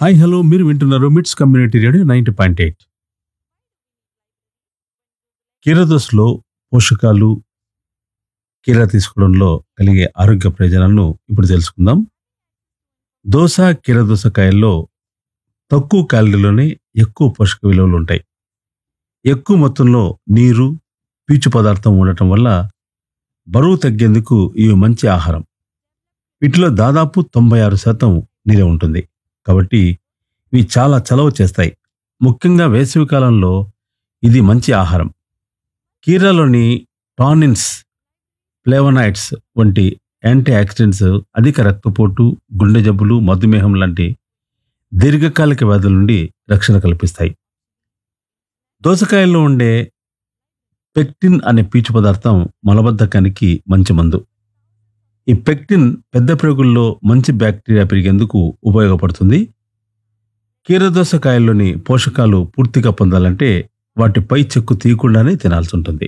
hi hello మీరు వింటున్నారు MITS community radio ninety point eight కీరదోసలో పోషకాలు కీర తీసుకోవడంలో కలిగే ఆరోగ్య ప్రయోజనాలను ఇప్పుడు తెలుసుకుందాం దోస కీరదోసకాయల్లో తక్కువ క్యాలరీలోనే ఎక్కువ పోషక విలువలు ఉంటాయి ఎక్కువ మొత్తంలో నీరు పీచు పదార్థం ఉండటం వల్ల బరువు తగ్గేందుకు ఇవి మంచి ఆహారం వీటిలో దాదాపు తొంభై ఆరు శాతం నీరే ఉంటుంది కాబట్టి ఇవి చాలా చలవ చేస్తాయి ముఖ్యంగా వేసవి కాలంలో ఇది మంచి ఆహారం కీరాలోని టానిన్స్ ఫ్లేవనాయిడ్స్ వంటి యాంటీ ఆక్సిడెంట్స్ అధిక రక్తపోటు గుండె జబ్బులు మధుమేహం లాంటి దీర్ఘకాలిక వ్యాధుల నుండి రక్షణ కల్పిస్తాయి దోసకాయల్లో ఉండే పెక్టిన్ అనే పీచు పదార్థం మలబద్ధకానికి మంచి మందు ఈ పెక్టిన్ పెద్ద ప్రేగుల్లో మంచి బ్యాక్టీరియా పెరిగేందుకు ఉపయోగపడుతుంది కీరదోసకాయల్లోని పోషకాలు పూర్తిగా పొందాలంటే వాటి పై చెక్కు తీయకుండానే తినాల్సి ఉంటుంది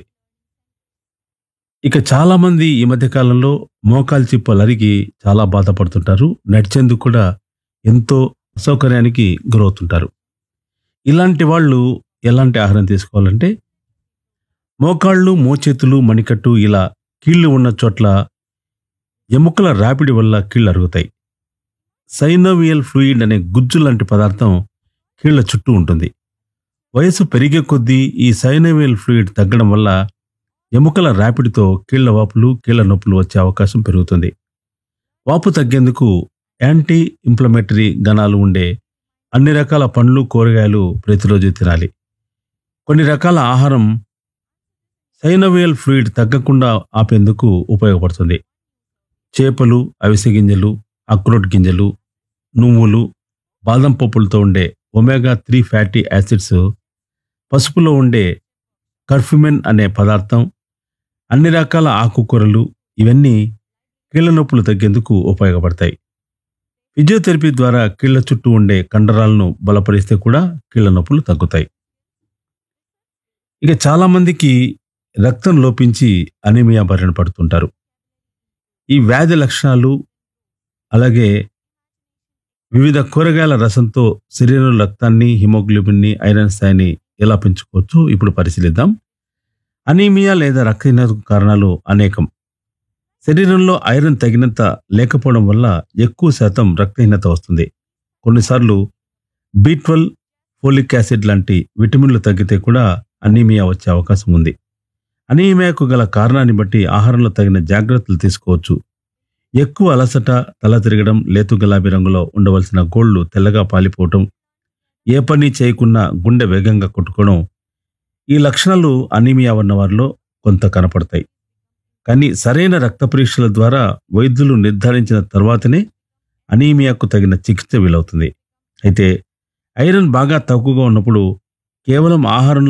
ఇక చాలా మంది ఈ మధ్య కాలంలో మోకాలు చిప్పలు అరిగి చాలా బాధపడుతుంటారు నడిచేందుకు కూడా ఎంతో అసౌకర్యానికి గురవుతుంటారు ఇలాంటి వాళ్ళు ఎలాంటి ఆహారం తీసుకోవాలంటే మోకాళ్ళు మోచేతులు మణికట్టు ఇలా కీళ్లు ఉన్న చోట్ల ఎముకల రాపిడి వల్ల కీళ్ళు అరుగుతాయి సైనోవియల్ ఫ్లూయిడ్ అనే గుజ్జు లాంటి పదార్థం కీళ్ల చుట్టూ ఉంటుంది వయసు పెరిగే కొద్దీ ఈ సైనోవియల్ ఫ్లూయిడ్ తగ్గడం వల్ల ఎముకల రాపిడితో కీళ్ల వాపులు కీళ్ల నొప్పులు వచ్చే అవకాశం పెరుగుతుంది వాపు తగ్గేందుకు యాంటీ ఇంప్లమేటరీ గణాలు ఉండే అన్ని రకాల పండ్లు కూరగాయలు ప్రతిరోజు తినాలి కొన్ని రకాల ఆహారం సైనోవియల్ ఫ్లూయిడ్ తగ్గకుండా ఆపేందుకు ఉపయోగపడుతుంది చేపలు అవిసె గింజలు అక్రోట్ గింజలు నువ్వులు బాదం పప్పులతో ఉండే ఒమేగా త్రీ ఫ్యాటీ యాసిడ్స్ పసుపులో ఉండే కర్ఫ్యూమెన్ అనే పదార్థం అన్ని రకాల ఆకుకూరలు ఇవన్నీ కీళ్ల నొప్పులు తగ్గేందుకు ఉపయోగపడతాయి ఫిజియోథెరపీ ద్వారా కీళ్ల చుట్టూ ఉండే కండరాలను బలపరిస్తే కూడా కీళ్ల నొప్పులు తగ్గుతాయి ఇక చాలా మందికి రక్తం లోపించి అనీమియా బారిన పడుతుంటారు ఈ వ్యాధి లక్షణాలు అలాగే వివిధ కూరగాయల రసంతో శరీరం రక్తాన్ని హిమోగ్లోబిన్ని ఐరన్ స్థాయిని ఎలా పెంచుకోవచ్చు ఇప్పుడు పరిశీలిద్దాం అనీమియా లేదా రక్తహీనతకు కారణాలు అనేకం శరీరంలో ఐరన్ తగినంత లేకపోవడం వల్ల ఎక్కువ శాతం రక్తహీనత వస్తుంది కొన్నిసార్లు బి ట్వెల్వ్ ఫోలిక్ యాసిడ్ లాంటి విటమిన్లు తగ్గితే కూడా అనీమియా వచ్చే అవకాశం ఉంది అనీమియాకు గల కారణాన్ని బట్టి ఆహారంలో తగిన జాగ్రత్తలు తీసుకోవచ్చు ఎక్కువ అలసట తల తిరగడం లేతు గులాబీ రంగులో ఉండవలసిన గోళ్లు తెల్లగా పాలిపోవటం ఏ పని చేయకున్నా గుండె వేగంగా కొట్టుకోవడం ఈ లక్షణాలు అనీమియా ఉన్న వారిలో కొంత కనపడతాయి కానీ సరైన రక్త పరీక్షల ద్వారా వైద్యులు నిర్ధారించిన తర్వాతనే అనీమియాకు తగిన చికిత్స వీలవుతుంది అయితే ఐరన్ బాగా తక్కువగా ఉన్నప్పుడు కేవలం ఆహారంలో